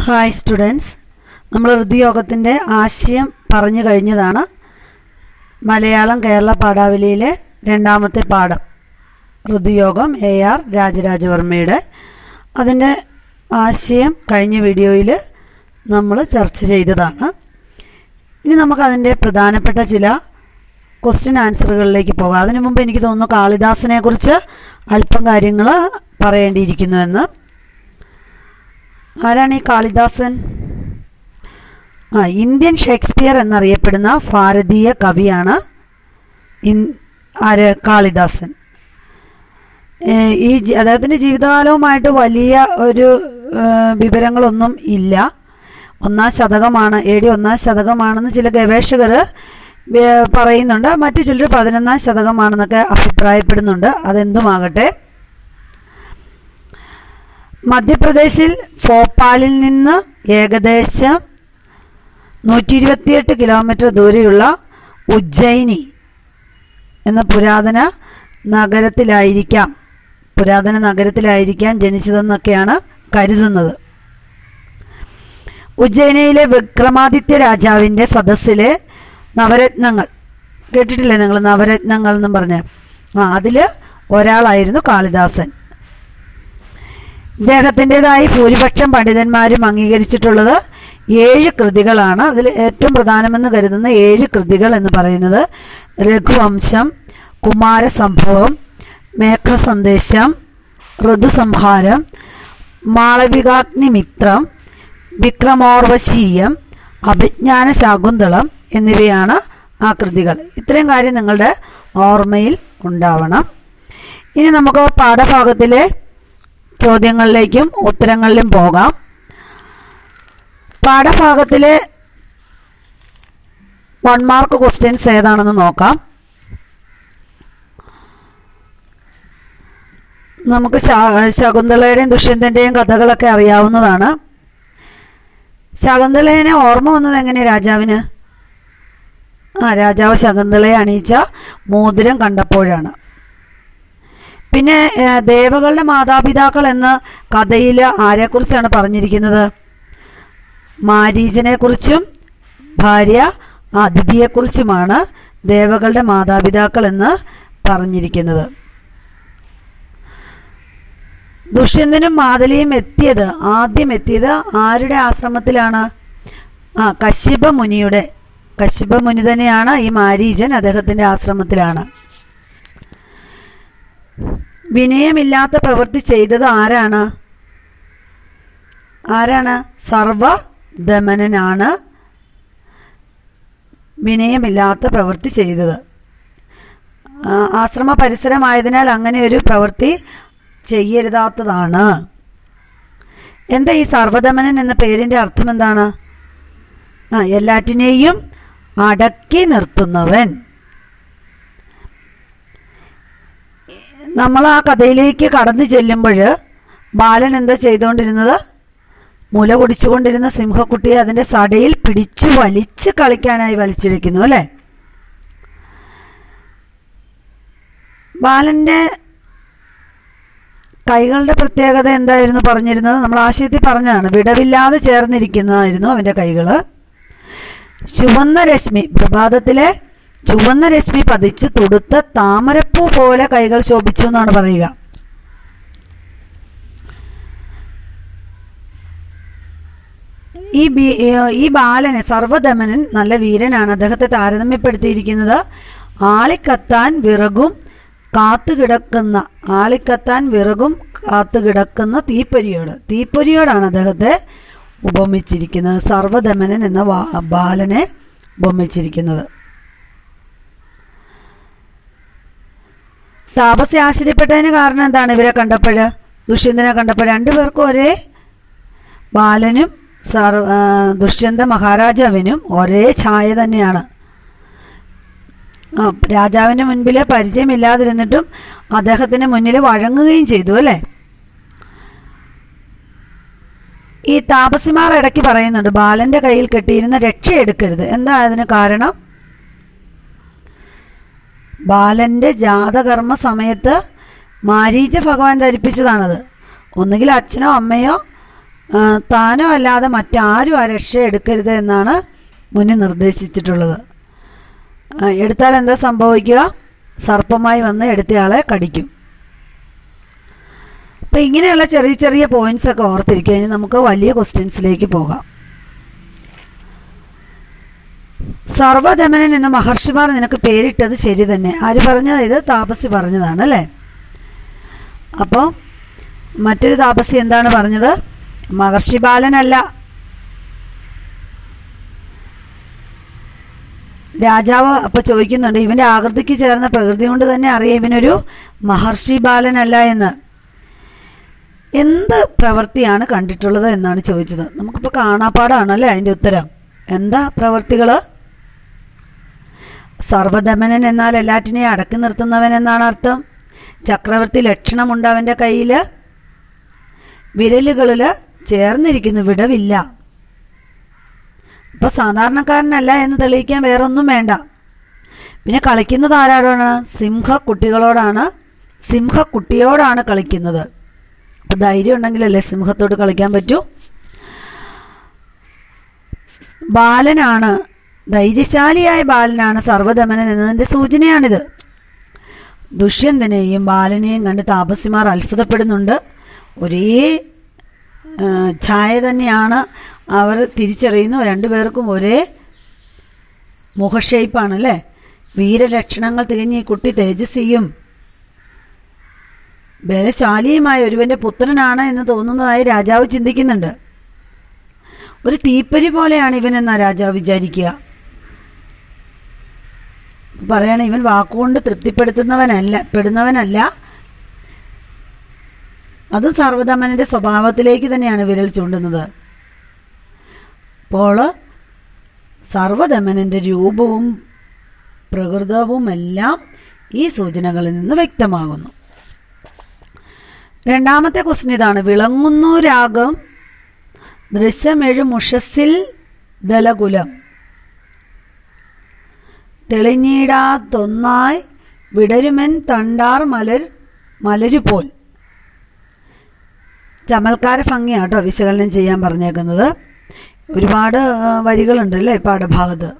hi students നമ്മൾ ഹൃദയോഗത്തിൻ്റെ ആശയം പറഞ്ഞു കഴിഞ്ഞതാണ് മലയാളം കേരള പാഠാവലിയിലെ രണ്ടാമത്തെ പാഠം ഹൃദയോഗം എ ആർ രാജരാജവർമ്മയുടെ അതിൻ്റെ ആശയം കഴിഞ്ഞ വീഡിയോയിൽ നമ്മൾ ചർച്ച ചെയ്തതാണ് ഇനി നമുക്കതിൻ്റെ പ്രധാനപ്പെട്ട ചില ക്വസ്റ്റ്യൻ ആൻസറുകളിലേക്ക് പോകാം അതിനു മുമ്പ് എനിക്ക് തോന്നുന്നു കാളിദാസനെ കുറിച്ച് അല്പം കാര്യങ്ങൾ പറയേണ്ടിയിരിക്കുന്നുവെന്ന് ആരാണ് ഈ കാളിദാസൻ ആ ഇന്ത്യൻ ഷേക്സ്പിയർ എന്നറിയപ്പെടുന്ന ഭാരതീയ കവിയാണ് ഇൻ ആര് കാളിദാസൻ ഏ, ഈ ജി- അദ്ദേഹത്തിൻ്റെ ജീവിതകാലവുമായിട്ട് വലിയ ഒരു ഏ, വിവരങ്ങളൊന്നും ഇല്ല ഒന്നാം ശതകമാണ് എ ഡി ഒന്നാം ശതകമാണെന്ന് ചില ഗവേഷകർ പറയുന്നുണ്ട് മറ്റു ചിലർ പതിനൊന്നാം ശതകമാണെന്നൊക്കെ അഭിപ്രായപ്പെടുന്നുണ്ട് അതെന്തുമാകട്ടെ മധ്യപ്രദേശിൽ ഭോപ്പാലിൽ നിന്ന് ഏകദേശം നൂറ്റി ഇരുപത്തിയെട്ട് കിലോമീറ്റർ ദൂരെയുള്ള ഉജ്ജയിനി എന്ന പുരാതന നഗരത്തിലായിരിക്കാം പുരാതന നഗരത്തിലായിരിക്കാം ജനിച്ചതെന്നൊക്കെയാണ് കരുതുന്നത് ഉജ്ജയിനിയിലെ വിക്രമാദിത്യ രാജാവിൻ്റെ സദസ്സിലെ നവരത്നങ്ങൾ കേട്ടിട്ടില്ലേ നിങ്ങൾ നവരത്നങ്ങൾ എന്നും പറഞ്ഞ് ആ അതിൽ ഒരാളായിരുന്നു കാളിദാസൻ ഇദ്ദേഹത്തിൻ്റെതായി ഭൂരിപക്ഷം പണ്ഡിതന്മാരും അംഗീകരിച്ചിട്ടുള്ളത് ഏഴ് കൃതികളാണ് അതിൽ ഏറ്റവും പ്രധാനമെന്ന് കരുതുന്ന ഏഴ് കൃതികൾ എന്ന് പറയുന്നത് രഘുവംശം കുമാരസംഭവം മേഘസന്ദേശം ഋതുസംഹാരം മാളവികാഗ്നിമിത്രം വിക്രമോർവശീയം അഭിജ്ഞാന ശാകുന്തളം എന്നിവയാണ് ആ കൃതികൾ ഇത്രയും കാര്യം നിങ്ങളുടെ ഓർമ്മയിൽ ഉണ്ടാവണം ഇനി നമുക്ക് പാഠഭാഗത്തിലെ ചോദ്യങ്ങളിലേക്കും ഉത്തരങ്ങളിലും പോകാം പാഠഭാഗത്തിലെ വൺ മാർക്ക് ക്വസ്റ്റ്യൻസ് ഏതാണെന്ന് നോക്കാം നമുക്ക് ശാ- ശകുന്തളയുടെയും ദുഷ്യന്തൻ്റെയും കഥകളൊക്കെ അറിയാവുന്നതാണ് ശകുന്തളേനെ ഓർമ്മ വന്നത് എങ്ങനെ രാജാവിന് ആ രാജാവ് ശകുന്തളയെ അണിയിച്ച മോതിരം കണ്ടപ്പോഴാണ് പിന്നെ ഏ, ദേവകളുടെ മാതാപിതാക്കൾ എന്ന കഥയിൽ ആരെക്കുറിച്ചാണ് പറഞ്ഞിരിക്കുന്നത് മാരീചനെ കുറിച്ചും ഭാര്യ അതിഥിയെക്കുറിച്ചുമാണ് ദേവകളുടെ മാതാപിതാക്കൾ എന്ന് പറഞ്ഞിരിക്കുന്നത് ദുഷ്യന്തനും മാതലിയും എത്തിയത് ആദ്യം എത്തിയത് ആരുടെ ആശ്രമത്തിലാണ് ആ കശ്യപ മുനിയുടെ കശ്യപ മുനി തന്നെയാണ് ഈ മാരീചൻ അദ്ദേഹത്തിന്റെ ആശ്രമത്തിലാണ് വിനയമില്ലാത്ത പ്രവൃത്തി ചെയ്തത് ആരാണ് ആരാണ് സർവദമനനാണ് വിനയമില്ലാത്ത പ്രവൃത്തി ചെയ്തത് ആ, ആശ്രമ പരിസരമായതിനാൽ അങ്ങനെ ഒരു പ്രവൃത്തി ചെയ്യരുതാത്തതാണ് എന്താ ഈ സർവദമനൻ എന്ന പേരിന്റെ അർത്ഥം എന്താണ് ആ എല്ലാറ്റിനെയും അടക്കി നിർത്തുന്നവൻ നമ്മൾ ആ കഥയിലേക്ക് കടന്നു ചെല്ലുമ്പോൾ ബാലൻ എന്താ ചെയ്തുകൊണ്ടിരുന്നത് മുല കുടിച്ചുകൊണ്ടിരുന്ന സിംഹക്കുട്ടിയെ അതിന്റെ സടയിൽ പിടിച്ചു വലിച്ച് കളിക്കാനായി വലിച്ചിഴക്കുന്നു അല്ലേ ബാലന്റെ കൈകളുടെ പ്രത്യേകത എന്തായിരുന്നു പറഞ്ഞിരുന്നത് നമ്മൾ ആശയത്തിൽ പറഞ്ഞതാണ് വിടവില്ലാതെ ചേർന്നിരിക്കുന്നതായിരുന്നു അവന്റെ കൈകള് ചുവന്ന രശ്മി പ്രഭാതത്തിലെ ചുവന്ന രശ്മി പതിച്ച് തുടുത്ത താമരപ്പൂ പോലെ കൈകൾ ശോഭിച്ചു എന്നാണ് പറയുക ഈ ബി- ഈ ബാലനെ സർവദമനൻ നല്ല വീരനാണ് അദ്ദേഹത്തെ താരതമ്യപ്പെടുത്തിയിരിക്കുന്നത് ആളിക്കത്താൻ വിറകും കാത്തുകിടക്കുന്ന ആളിക്കത്താൻ വിറകും കാത്തുകിടക്കുന്ന തീപ്പൊരിയോട് തീപ്പൊരിയോടാണ് അദ്ദേഹത്തെ ഉപമിച്ചിരിക്കുന്നത് സർവദമനൻ എന്ന വാ- ബാലനെ ഉപമിച്ചിരിക്കുന്നത് താപസി ആശ്ചര്യപ്പെട്ടതിന് കാരണം എന്താണ് ഇവരെ കണ്ടപ്പോഴ് ദുഷ്യന്തനെ കണ്ടപ്പോൾ രണ്ടുപേർക്കും ഒരേ ബാലനും സർ ആ, ദുഷ്യന്ത മഹാരാജാവിനും ഒരേ ഛായ തന്നെയാണ് ആ രാജാവിന്റെ മുൻപിൽ പരിചയമില്ലാതിരുന്നിട്ടും അദ്ദേഹത്തിന് മുന്നിൽ വഴങ്ങുകയും ചെയ്തു അല്ലേ ഈ താപസിമാർ ഇടയ്ക്ക് പറയുന്നുണ്ട് ബാലന്റെ കയ്യിൽ കെട്ടിയിരുന്ന രക്ഷ എടുക്കരുത് എന്താ അതിന് കാരണം ബാലന്റെ ജാതകർമ്മ സമയത്ത് മാരീച ഭഗവാൻ ധരിപ്പിച്ചതാണത് ഒന്നുകിൽ അച്ഛനോ അമ്മയോ ആ, താനോ അല്ലാതെ മറ്റാരും ആ രക്ഷ എടുക്കരുത് എന്നാണ് മുന്നിൽ നിർദ്ദേശിച്ചിട്ടുള്ളത് ആ, എടുത്താൽ എന്താ സംഭവിക്കുക സർപ്പമായി വന്ന് എടുത്തയാളെ കടിക്കും അപ്പം ഇങ്ങനെയുള്ള ചെറിയ ചെറിയ പോയിന്റ്സ് ഒക്കെ ഓർത്തിരിക്കുക ഇനി നമുക്ക് വലിയ ക്വസ്റ്റ്യൻസിലേക്ക് പോകാം സർവദമനൻ എന്ന മഹർഷിമാർ നിനക്ക് പേരിട്ടത് ശരി തന്നെ ആര് പറഞ്ഞത് ഇത് താപസി പറഞ്ഞതാണ് അല്ലേ അപ്പോൾ മറ്റൊരു താപസി എന്താണ് പറഞ്ഞത് മഹർഷി ബാലനല്ല രാജാവ് അപ്പൊ ചോദിക്കുന്നുണ്ട് ഇവന്റെ ആകൃതിക്ക് ചേർന്ന പ്രകൃതി കൊണ്ട് തന്നെ അറിയാം ഇവനൊരു മഹർഷി ബാലനല്ല എന്ന് എന്ത് പ്രവൃത്തിയാണ് കണ്ടിട്ടുള്ളത് എന്നാണ് ചോദിച്ചത് നമുക്കിപ്പോൾ കാണാപ്പാടാണ് അല്ലേ അതിൻ്റെ ഉത്തരം എന്താ പ്രവൃത്തികൾ സർവദമനൻ എന്നാൽ എല്ലാറ്റിനെയും അടക്കി നിർത്തുന്നവൻ എന്നാണ് അർത്ഥം ചക്രവർത്തി ലക്ഷണമുണ്ട് അവൻ്റെ കയ്യിൽ വിരലുകളിൽ ചേർന്നിരിക്കുന്നു വിടവില്ല ഇപ്പൊ സാധാരണക്കാരനല്ല എന്ന് തെളിയിക്കാൻ വേറെ ഒന്നും വേണ്ട പിന്നെ കളിക്കുന്നത് ആരോടാണ് സിംഹ കുട്ടികളോടാണ് സിംഹ കുട്ടിയോടാണ് കളിക്കുന്നത് അപ്പൊ ധൈര്യം ഉണ്ടെങ്കിലല്ലേ സിംഹത്തോട് കളിക്കാൻ പറ്റൂ ബാലനാണ് ധൈര്യശാലിയായ ബാലനാണ് സർവദമനൻ എന്നതിന്റെ സൂചനയാണിത് ദുഷ്യന്തനെയും ബാലനെയും കണ്ട് താപസിമാർ അത്ഭുതപ്പെടുന്നുണ്ട് ഒരേ ആ, ഛായ തന്നെയാണ് അവർ തിരിച്ചറിയുന്നു രണ്ടുപേർക്കും ഒരേ മുഖഷേപ്പാണ് അല്ലേ വീരലക്ഷണങ്ങൾ തികഞ്ഞ ഈ കുട്ടി തേജസ്വിയും ബലശാലിയുമായ ഒരുവന്റെ പുത്രനാണ് എന്ന് തോന്നുന്നതായി രാജാവ് ചിന്തിക്കുന്നുണ്ട് ഒരു തീപ്പരി പോലെയാണ് ഇവനെന്നാ രാജാവ് വിചാരിക്കുക പറയണ ഇവൻ വാക്കുകൊണ്ട് തൃപ്തിപ്പെടുത്തുന്നവനല്ല പെടുന്നവനല്ല അത് സർവദമനന്റെ സ്വഭാവത്തിലേക്ക് തന്നെയാണ് വിരൽ ചൂണ്ടുന്നത് അപ്പോൾ സർവദമനന്റെ രൂപവും പ്രകൃതവുമെല്ലാം ഈ സൂചനകളിൽ നിന്ന് വ്യക്തമാകുന്നു രണ്ടാമത്തെ ക്വസ്റ്റ്യൻ ഇതാണ് വിളങ്ങുന്നു രാഗം ദൃശ്യമെഴുമുഷസ്സിൽ ദലകുലം തെളിഞ്ഞിടാത്തൊന്നായി വിടരുമൻ തണ്ടാർ മലർ മലരുപോൽ ചമൽക്കാര ഭംഗിയാട്ടോ വിശകലനം ചെയ്യാൻ പറഞ്ഞേക്കുന്നത് ഒരുപാട് ആ, വരികളുണ്ടല്ലേ ഈ പാഠഭാഗത്ത്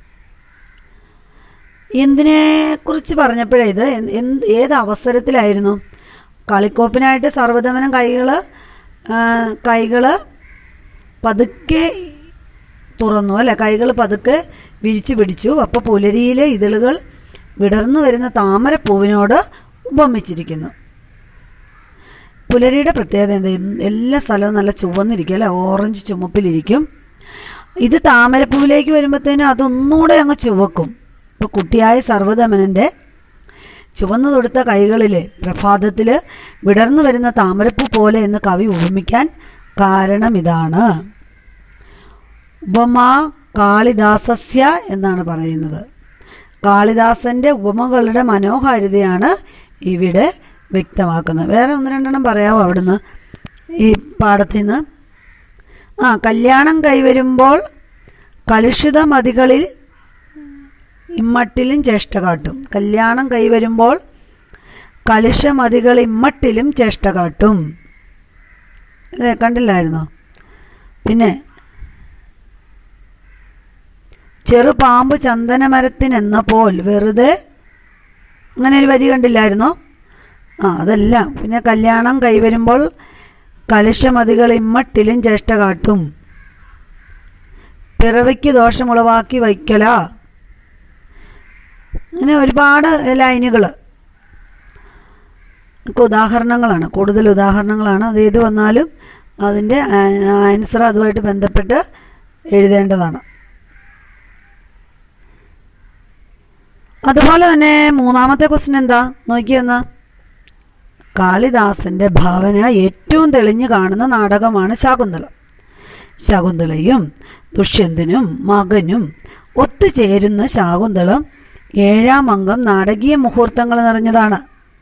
എന്തിനെ കുറിച്ച് പറഞ്ഞപ്പോഴേ ഇത് എന്ത് എന്ത് ഏത് അവസരത്തിലായിരുന്നു കളിക്കോപ്പിനായിട്ട് സർവ്വതമനം കൈകള് ആ, കൈകള് പതുക്കെ തുറന്നു അല്ലെ കൈകൾ പതുക്കെ വിരിച്ചു പിടിച്ചു അപ്പോൾ പുലരിയിലെ ഇതളുകൾ വിടർന്നു വരുന്ന താമരപ്പൂവിനോട് ഉപമിച്ചിരിക്കുന്നു പുലരിയുടെ പ്രത്യേകത എന്താ എന്ത് എല്ലാ സ്ഥലവും നല്ല ചുവന്നിരിക്കും അല്ലെ ഓറഞ്ച് ചുമപ്പിലിരിക്കും ഇത് താമരപ്പൂവിലേക്ക് വരുമ്പോഴത്തേനും അതൊന്നുകൂടെ അങ്ങ് ചുവക്കും ഇപ്പൊ കുട്ടിയായ സർവ്വതമനന്റെ ചുവന്നു തൊടുത്ത കൈകളിലെ പ്രഭാതത്തിൽ വിടർന്നു വരുന്ന താമരപ്പൂ പോലെ എന്ന് കവി ഉപമിക്കാൻ കാരണം ഇതാണ് ഉപമ കാളിദാസസ്യ എന്നാണ് പറയുന്നത് കാളിദാസന്റെ ഉപമകളുടെ മനോഹാരിതയാണ് ഇവിടെ വ്യക്തമാക്കുന്നത് വേറെ ഒന്ന് രണ്ടെണ്ണം പറയാമോ അവിടുന്ന് ഈ പാഠത്തിൽ നിന്ന് ആ കല്യാണം കൈവരുമ്പോൾ കലുഷിത മതികളിൽ ഇമ്മട്ടിലും ചേഷ്ട കാട്ടും കല്യാണം കൈവരുമ്പോൾ കലുഷമതികൾ ഇമ്മട്ടിലും ചേഷ്ട കാട്ടും അല്ലേ കണ്ടില്ലായിരുന്നോ പിന്നെ ചെറുപാമ്പ് ചന്ദനമരത്തിനെന്ന പോൽ വെറുതെ അങ്ങനെ ഒരു വരി കണ്ടില്ലായിരുന്നോ ആ അതെല്ലാം പിന്നെ കല്യാണം കൈവരുമ്പോൾ കലുഷമതികൾ ഇമ്മട്ടിലും ചേഷ്ട കാട്ടും പിറവിക്ക് ദോഷമുളവാക്കി വയ്ക്കല അങ്ങനെ ഒരുപാട് ലൈനുകൾ ഒക്കെ ഉദാഹരണങ്ങളാണ് കൂടുതൽ ഉദാഹരണങ്ങളാണ് അത് ഏത് വന്നാലും അതിൻ്റെ ആൻസർ അതുമായിട്ട് ബന്ധപ്പെട്ട് എഴുതേണ്ടതാണ് അതുപോലെ തന്നെ മൂന്നാമത്തെ ക്വസ്റ്റ്യൻ എന്താ നോക്കിയെന്നാ കാളിദാസന്റെ ഭാവന ഏറ്റവും തെളിഞ്ഞു കാണുന്ന നാടകമാണ് ശാകുന്തളം ശകുന്തളയും ദുഷ്യന്തനും മകനും ഒത്തുചേരുന്ന ശാകുന്തളം ഏഴാം അംഗം നാടകീയ മുഹൂർത്തങ്ങൾ നിറഞ്ഞതാണ്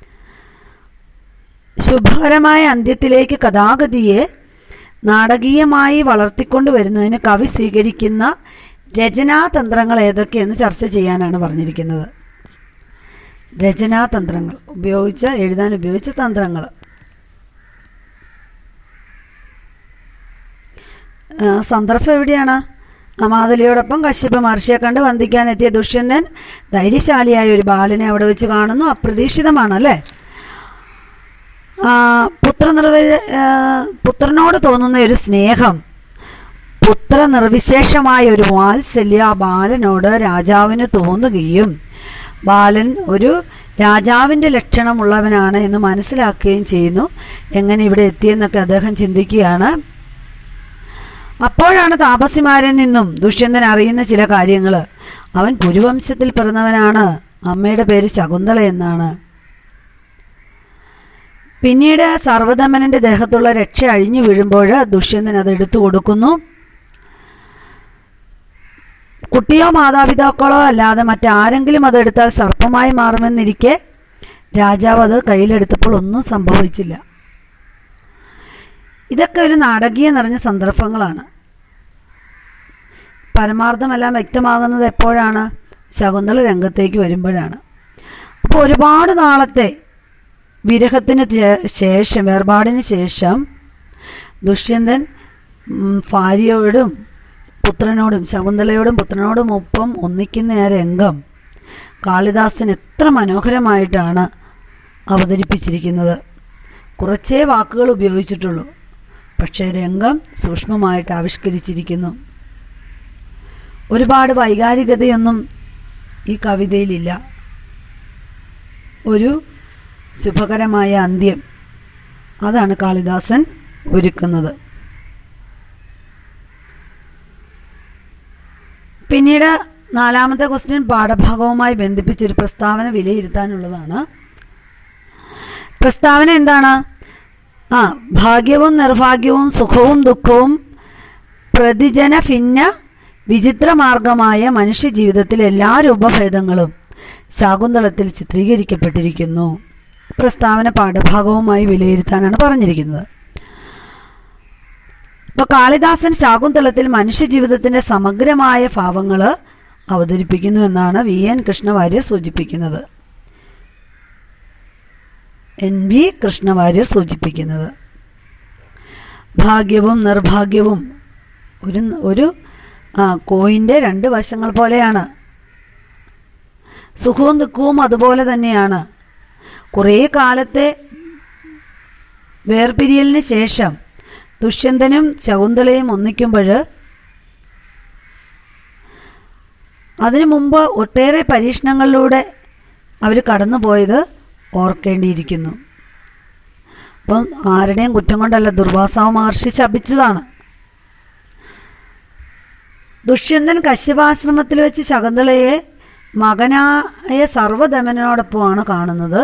ശുഭകരമായ അന്ത്യത്തിലേക്ക് കഥാഗതിയെ നാടകീയമായി വളർത്തിക്കൊണ്ടുവരുന്നതിന് കവി സ്വീകരിക്കുന്ന രചനാതന്ത്രങ്ങൾ ഏതൊക്കെയെന്ന് ചർച്ച ചെയ്യാനാണ് പറഞ്ഞിരിക്കുന്നത് രചനാതന്ത്രങ്ങൾ ഉപയോഗിച്ച എഴുതാൻ ഉപയോഗിച്ച തന്ത്രങ്ങൾ ആ, സന്ദർഭം എവിടെയാണ് അമാതലിയോടൊപ്പം കശ്യപ മഹർഷിയെ കണ്ട് വന്ദിക്കാനെത്തിയ ദുഷ്യന്തൻ ധൈര്യശാലിയായ ഒരു ബാലനെ അവിടെ വെച്ച് കാണുന്നു അപ്രതീക്ഷിതമാണ് അല്ലേ ആ, പുത്രനിർവ ആ, പുത്രനോട് തോന്നുന്ന ഒരു സ്നേഹം പുത്ര നിർവിശേഷമായ ഒരു വാത്സല്യ ആ ബാലനോട് രാജാവിന് തോന്നുകയും ബാലൻ ഒരു രാജാവിൻ്റെ ലക്ഷണമുള്ളവനാണ് എന്ന് മനസ്സിലാക്കുകയും ചെയ്യുന്നു എങ്ങനെ ഇവിടെ എത്തിയെന്നൊക്കെ അദ്ദേഹം ചിന്തിക്കുകയാണ് അപ്പോഴാണ് താപസിമാരിൽ നിന്നും ദുഷ്യന്തൻ അറിയുന്ന ചില കാര്യങ്ങൾ അവൻ പുരുവംശത്തിൽ പിറന്നവനാണ് അമ്മയുടെ പേര് ശകുന്തള എന്നാണ് പിന്നീട് സർവദമനന്റെ ദേഹത്തുള്ള രക്ഷ അഴിഞ്ഞു വീഴുമ്പോൾ ദുഷ്യന്തൻ അത് എടുത്തു കൊടുക്കുന്നു കുട്ടിയോ മാതാപിതാക്കളോ അല്ലാതെ മറ്റാരെങ്കിലും അതെടുത്താൽ സർപ്പമായി മാറുമെന്നിരിക്കെ രാജാവ് അത് കയ്യിലെടുത്തപ്പോൾ ഒന്നും സംഭവിച്ചില്ല ഇതൊക്കെ ഒരു നാടകീയ നിറഞ്ഞ സന്ദർഭങ്ങളാണ് പരമാർത്ഥമെല്ലാം വ്യക്തമാകുന്നത് എപ്പോഴാണ് ശകുന്തള രംഗത്തേക്ക് വരുമ്പോഴാണ് അപ്പോൾ ഒരുപാട് നാളത്തെ വിരഹത്തിന് ശേ- ശേഷം വേർപാടിന് ശേഷം ദുഷ്യന്തൻ ഉം, ഭാര്യയോടും പുത്രനോടും ശകുന്തളയോടും പുത്രനോടും ഒപ്പം ഒന്നിക്കുന്ന ആ രംഗം കാളിദാസൻ എത്ര മനോഹരമായിട്ടാണ് അവതരിപ്പിച്ചിരിക്കുന്നത് കുറച്ചേ വാക്കുകൾ ഉപയോഗിച്ചിട്ടുള്ളൂ പക്ഷേ രംഗം സൂക്ഷ്മമായിട്ട് ആവിഷ്കരിച്ചിരിക്കുന്നു ഒരുപാട് വൈകാരികതയൊന്നും ഈ കവിതയിലില്ല ഒരു ശുഭകരമായ അന്ത്യം അതാണ് കാളിദാസൻ ഒരുക്കുന്നത് പിന്നീട് നാലാമത്തെ ക്വസ്റ്റ്യൻ പാഠഭാഗവുമായി ബന്ധിപ്പിച്ചൊരു പ്രസ്താവന വിലയിരുത്താനുള്ളതാണ് പ്രസ്താവന എന്താണ് ആ ഭാഗ്യവും നിർഭാഗ്യവും സുഖവും ദുഃഖവും പ്രതിജന ഭിന്ന വിചിത്രമാർഗമായ മനുഷ്യ ജീവിതത്തിലെ എല്ലാ രൂപഭേദങ്ങളും ശാകുന്തളത്തിൽ ചിത്രീകരിക്കപ്പെട്ടിരിക്കുന്നു പ്രസ്താവന പാഠഭാഗവുമായി വിലയിരുത്താനാണ് പറഞ്ഞിരിക്കുന്നത് ഇപ്പൊ കാളിദാസൻ ശാകുന്തളത്തിൽ മനുഷ്യജീവിതത്തിന്റെ സമഗ്രമായ ഭാവങ്ങൾ അവതരിപ്പിക്കുന്നു എന്നാണ് വി എൻ കൃഷ്ണവാര്യർ സൂചിപ്പിക്കുന്നത് എൻ വി കൃഷ്ണവാര്യർ സൂചിപ്പിക്കുന്നത് ഭാഗ്യവും നിർഭാഗ്യവും ഒരു ഒരു ആ, കോയിൻ്റെ രണ്ട് വശങ്ങൾ പോലെയാണ് സുഖവും ദുഃഖവും അതുപോലെ തന്നെയാണ് കുറേ കാലത്തെ വേർപിരിയലിന് ശേഷം ദുഷ്യന്തനും ശകുന്തളയും ഒന്നിക്കുമ്പോൾ അതിനു മുമ്പ് ഒട്ടേറെ പരീക്ഷണങ്ങളിലൂടെ അവർ കടന്നുപോയത് ഓർക്കേണ്ടിയിരിക്കുന്നു അപ്പം ആരുടെയും കുറ്റം കൊണ്ടല്ല ദുർവാസാവ് മഹർഷി ശപിച്ചതാണ് ദുഷ്യന്തൻ കശ്യപാശ്രമത്തിൽ വെച്ച് ശകുന്തളയെ മകനായ സർവദമനോടൊപ്പമാണ് കാണുന്നത്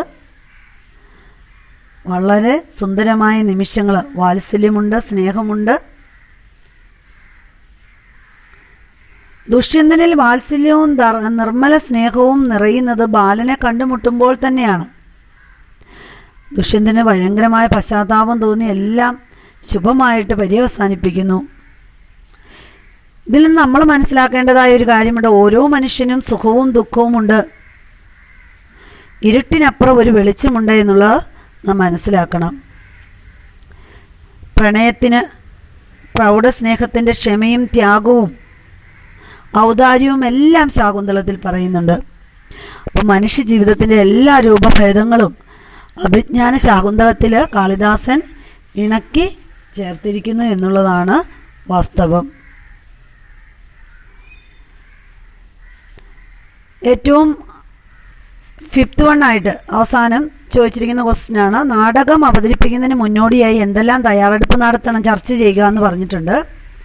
വളരെ സുന്ദരമായ നിമിഷങ്ങൾ വാത്സല്യമുണ്ട് സ്നേഹമുണ്ട് ദുഷ്യന്തനിൽ വാത്സല്യവും ദർ- നിർമ്മല സ്നേഹവും നിറയുന്നത് ബാലനെ കണ്ടുമുട്ടുമ്പോൾ തന്നെയാണ് ദുഷ്യന്തന് ഭയങ്കരമായ പശ്ചാത്താപം തോന്നി എല്ലാം ശുഭമായിട്ട് പര്യവസാനിപ്പിക്കുന്നു ഇതിൽ നിന്ന് നമ്മൾ മനസ്സിലാക്കേണ്ടതായ ഒരു കാര്യമുണ്ട് ഓരോ മനുഷ്യനും സുഖവും ദുഃഖവും ഉണ്ട് ഇരുട്ടിനപ്പുറം ഒരു വെളിച്ചമുണ്ട് എന്നുള്ളത് നാം മനസ്സിലാക്കണം പ്രണയത്തിന് പ്രൗഢസ്നേഹത്തിൻ്റെ ക്ഷമയും ത്യാഗവും ഔദാര്യവും എല്ലാം ശാകുന്തളത്തിൽ പറയുന്നുണ്ട് അപ്പം മനുഷ്യ ജീവിതത്തിൻ്റെ എല്ലാ രൂപഭേദങ്ങളും അഭിജ്ഞാന ശാകുന്തളത്തിൽ കാളിദാസൻ ഇണക്കി ചേർത്തിരിക്കുന്നു എന്നുള്ളതാണ് വാസ്തവം ഏറ്റവും ഫിഫ്ത്ത് വൺ ആയിട്ട് അവസാനം ചോദിച്ചിരിക്കുന്ന ക്വസ്റ്റ്യൻ ആണ് നാടകം അവതരിപ്പിക്കുന്നതിന് മുന്നോടിയായി എന്തെല്ലാം തയ്യാറെടുപ്പ് നടത്തണം ചർച്ച ചെയ്യുക എന്ന് പറഞ്ഞിട്ടുണ്ട്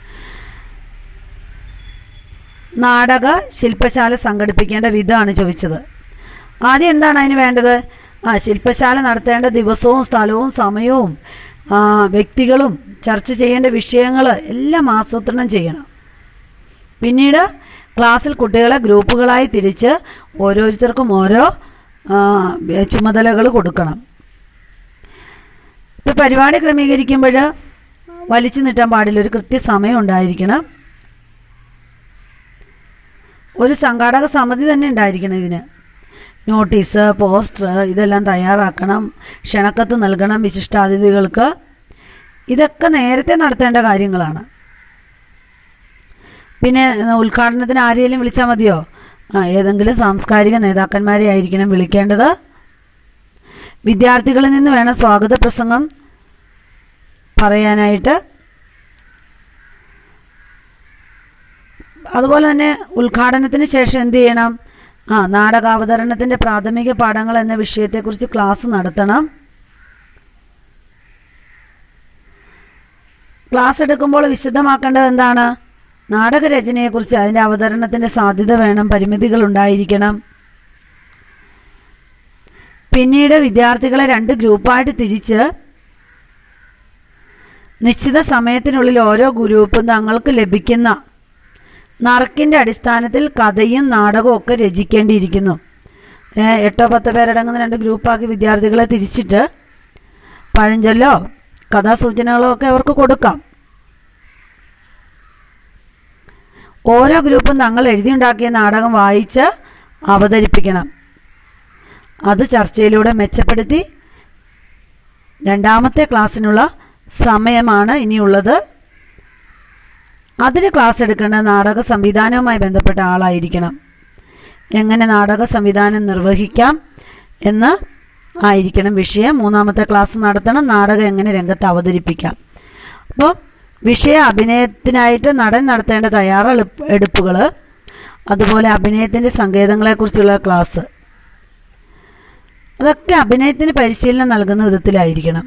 നാടക ശില്പശാല സംഘടിപ്പിക്കേണ്ട വിധമാണ് ചോദിച്ചത് ആദ്യം എന്താണ് അതിന് വേണ്ടത് ആ ശില്പശാല നടത്തേണ്ട ദിവസവും സ്ഥലവും സമയവും ആ, വ്യക്തികളും ചർച്ച ചെയ്യേണ്ട വിഷയങ്ങൾ എല്ലാം ആസൂത്രണം ചെയ്യണം പിന്നീട് ക്ലാസ്സിൽ കുട്ടികളെ ഗ്രൂപ്പുകളായി തിരിച്ച് ഓരോരുത്തർക്കും ഓരോ ചുമതലകൾ കൊടുക്കണം ഇപ്പോൾ പരിപാടി ക്രമീകരിക്കുമ്പോൾ വലിച്ചു നീട്ടാൻ പാടില്ല ഒരു കൃത്യസമയം ഉണ്ടായിരിക്കണം ഒരു സംഘാടക സമിതി തന്നെ ഉണ്ടായിരിക്കണം ഇതിന് നോട്ടീസ് പോസ്റ്റർ ഇതെല്ലാം തയ്യാറാക്കണം ക്ഷണക്കത്ത് നൽകണം വിശിഷ്ടാതിഥികൾക്ക് ഇതൊക്കെ നേരത്തെ നടത്തേണ്ട കാര്യങ്ങളാണ് പിന്നെ ആ, ഉദ്ഘാടനത്തിന് ആരെയും വിളിച്ചാൽ മതിയോ ആ ഏതെങ്കിലും സാംസ്കാരിക നേതാക്കന്മാരെ ആയിരിക്കണം വിളിക്കേണ്ടത് വിദ്യാർത്ഥികളിൽ നിന്ന് വേണം സ്വാഗത പ്രസംഗം പറയാനായിട്ട് അതുപോലെ തന്നെ ഉദ്ഘാടനത്തിന് ശേഷം എന്ത് ചെയ്യണം ആ നാടകാവതരണത്തിൻ്റെ പ്രാഥമിക പാഠങ്ങൾ എന്ന വിഷയത്തെക്കുറിച്ച് ക്ലാസ് നടത്തണം ക്ലാസ് എടുക്കുമ്പോൾ വിശദമാക്കേണ്ടത് എന്താണ് നാടകരചനയെക്കുറിച്ച് അതിൻ്റെ അവതരണത്തിൻ്റെ സാധ്യത വേണം പരിമിതികൾ ഉണ്ടായിരിക്കണം പിന്നീട് വിദ്യാർത്ഥികളെ രണ്ട് ഗ്രൂപ്പായിട്ട് തിരിച്ച് നിശ്ചിത സമയത്തിനുള്ളിൽ ഓരോ ഗ്രൂപ്പും തങ്ങൾക്ക് ലഭിക്കുന്ന നറുക്കിൻ്റെ അടിസ്ഥാനത്തിൽ കഥയും നാടകവും ഒക്കെ രചിക്കേണ്ടിയിരിക്കുന്നു ഏ, എട്ടോ പത്തോ പേരടങ്ങുന്ന രണ്ട് ഗ്രൂപ്പാക്കി വിദ്യാർത്ഥികളെ തിരിച്ചിട്ട് പഴഞ്ചൊല്ലോ കഥാസൂചനകളോ ഒക്കെ അവർക്ക് കൊടുക്കാം ഓരോ ഗ്രൂപ്പും തങ്ങൾ എഴുതിയുണ്ടാക്കിയ നാടകം വായിച്ച് അവതരിപ്പിക്കണം അത് ചർച്ചയിലൂടെ മെച്ചപ്പെടുത്തി രണ്ടാമത്തെ ക്ലാസ്സിനുള്ള സമയമാണ് ഇനിയുള്ളത് അതിന് ക്ലാസ് എടുക്കേണ്ട നാടക സംവിധാനവുമായി ബന്ധപ്പെട്ട ആളായിരിക്കണം എങ്ങനെ നാടക സംവിധാനം നിർവഹിക്കാം എന്ന് ആയിരിക്കണം വിഷയം മൂന്നാമത്തെ ക്ലാസ് നടത്തണം നാടകം എങ്ങനെ രംഗത്ത് അവതരിപ്പിക്കാം അപ്പോൾ വിഷയ അഭിനയത്തിനായിട്ട് നടൻ നടത്തേണ്ട തയ്യാറെടുപ്പുകൾ അതുപോലെ അഭിനയത്തിൻ്റെ സങ്കേതങ്ങളെക്കുറിച്ചുള്ള ക്ലാസ് അതൊക്കെ അഭിനയത്തിന് പരിശീലനം നൽകുന്ന വിധത്തിലായിരിക്കണം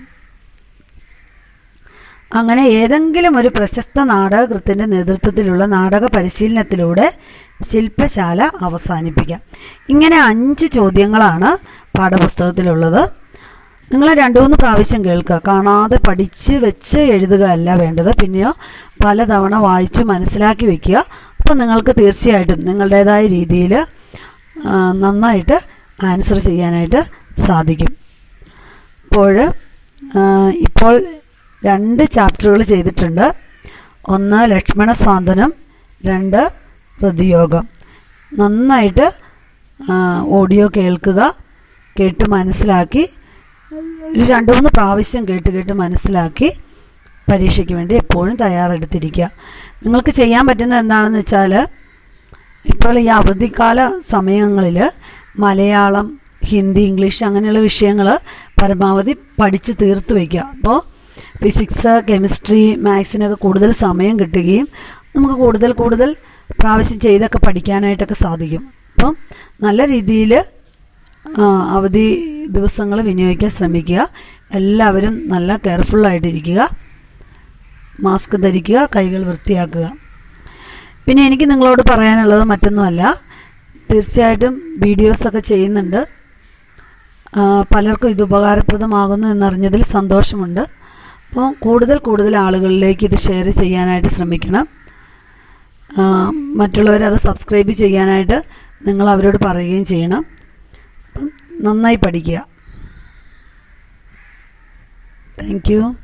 അങ്ങനെ ഏതെങ്കിലും ഒരു പ്രശസ്ത നാടകകൃത്തിൻ്റെ നേതൃത്വത്തിലുള്ള നാടക പരിശീലനത്തിലൂടെ ശില്പശാല അവസാനിപ്പിക്കാം ഇങ്ങനെ അഞ്ച് ചോദ്യങ്ങളാണ് പാഠപുസ്തകത്തിലുള്ളത് നിങ്ങൾ രണ്ട് മൂന്ന് പ്രാവശ്യം കേൾക്കുക കാണാതെ പഠിച്ച് വെച്ച് എഴുതുക അല്ല വേണ്ടത് പിന്നെയോ പലതവണ വായിച്ച് മനസ്സിലാക്കി വെക്കുക അപ്പം നിങ്ങൾക്ക് തീർച്ചയായിട്ടും നിങ്ങളുടേതായ രീതിയിൽ നന്നായിട്ട് ആൻസർ ചെയ്യാനായിട്ട് സാധിക്കും അപ്പോൾ ആ, ഇപ്പോൾ രണ്ട് ചാപ്റ്ററുകൾ ചെയ്തിട്ടുണ്ട് ഒന്ന് ലക്ഷ്മണ സ്വാന്തനം രണ്ട് ഹൃദയോഗം നന്നായിട്ട് ആ, ഓഡിയോ കേൾക്കുക കേട്ട് മനസ്സിലാക്കി ഒരു രണ്ട് മൂന്ന് പ്രാവശ്യം കേട്ട് കേട്ട് മനസ്സിലാക്കി പരീക്ഷയ്ക്ക് വേണ്ടി എപ്പോഴും തയ്യാറെടുത്തിരിക്കുക നിങ്ങൾക്ക് ചെയ്യാൻ പറ്റുന്നത് എന്താണെന്ന് വെച്ചാൽ ഇപ്പോൾ ഈ അവധിക്കാല സമയങ്ങളിൽ മലയാളം ഹിന്ദി ഇംഗ്ലീഷ് അങ്ങനെയുള്ള വിഷയങ്ങൾ പരമാവധി പഠിച്ച് തീർത്ത് വയ്ക്കുക അപ്പോൾ ഫിസിക്സ് കെമിസ്ട്രി മാത്സിനൊക്കെ കൂടുതൽ സമയം കിട്ടുകയും നമുക്ക് കൂടുതൽ കൂടുതൽ പ്രാവശ്യം ചെയ്തൊക്കെ പഠിക്കാനായിട്ടൊക്കെ സാധിക്കും അപ്പം നല്ല രീതിയിൽ അവധി ദിവസങ്ങൾ വിനിയോഗിക്കാൻ ശ്രമിക്കുക എല്ലാവരും നല്ല കെയർഫുള്ളായിട്ടിരിക്കുക മാസ്ക് ധരിക്കുക കൈകൾ വൃത്തിയാക്കുക പിന്നെ എനിക്ക് നിങ്ങളോട് പറയാനുള്ളത് മറ്റൊന്നുമല്ല തീർച്ചയായിട്ടും വീഡിയോസൊക്കെ ചെയ്യുന്നുണ്ട് ആ, പലർക്കും ഇത് ഉപകാരപ്രദമാകുന്നു എന്നറിഞ്ഞതിൽ സന്തോഷമുണ്ട് അപ്പോൾ കൂടുതൽ കൂടുതൽ ആളുകളിലേക്ക് ഇത് ഷെയർ ചെയ്യാനായിട്ട് ശ്രമിക്കണം ആ, മറ്റുള്ളവരത് സബ്സ്ക്രൈബ് ചെയ്യാനായിട്ട് നിങ്ങൾ അവരോട് പറയുകയും ചെയ്യണം അപ്പം നന്നായി പഠിക്കുക താങ്ക് യു